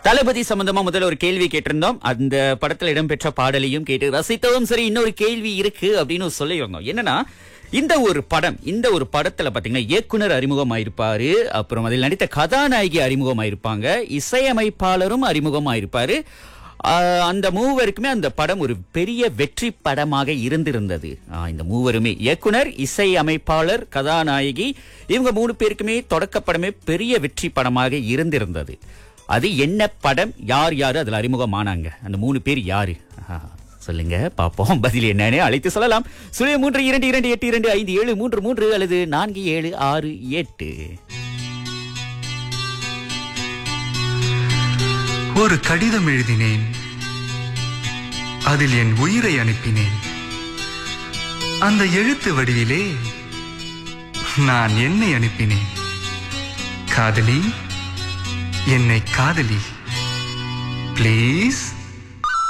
தளபதி சம்பந்தமா முதல்ல ஒரு கேள்வி கேட்டிருந்தோம் அந்த படத்துல இடம்பெற்ற பாடலையும் கேட்டு ரசித்ததும் சரி இன்னொரு கேள்வி இருக்கு அப்படின்னு சொல்லியிருந்தோம் என்னன்னா இந்த ஒரு படம் இந்த ஒரு படத்துல பாத்தீங்கன்னா இயக்குனர் அறிமுகமாயிருப்பாரு அப்புறம் அதில் நடித்த கதாநாயகி அறிமுகமாயிருப்பாங்க இசையமைப்பாளரும் அறிமுகமாயிருப்பாரு ஆஹ் அந்த மூவருக்குமே அந்த படம் ஒரு பெரிய வெற்றி படமாக இருந்திருந்தது ஆஹ் இந்த மூவருமே இயக்குனர் இசை அமைப்பாளர் கதாநாயகி இவங்க மூணு பேருக்குமே தொடக்க படமே பெரிய வெற்றி படமாக இருந்திருந்தது அது என்ன படம் யார் யார் அதுல அறிமுகமானாங்க அந்த மூணு பேர் யாரு ஆஹ் சொல்லுங்க பாப்போம் பதில் என்னன்னு அழைத்து சொல்லலாம் சுழிய மூன்று இரண்டு இரண்டு எட்டு இரண்டு ஐந்து ஏழு மூன்று மூன்று அல்லது நான்கு ஏழு ஆறு எட்டு ஒரு கடிதம் எழுதினேன் அதில் என் உயிரை அனுப்பினேன் அந்த எழுத்து வடிவிலே நான் என்னை அனுப்பினேன் காதலி என்னை காதலி ப்ளீஸ்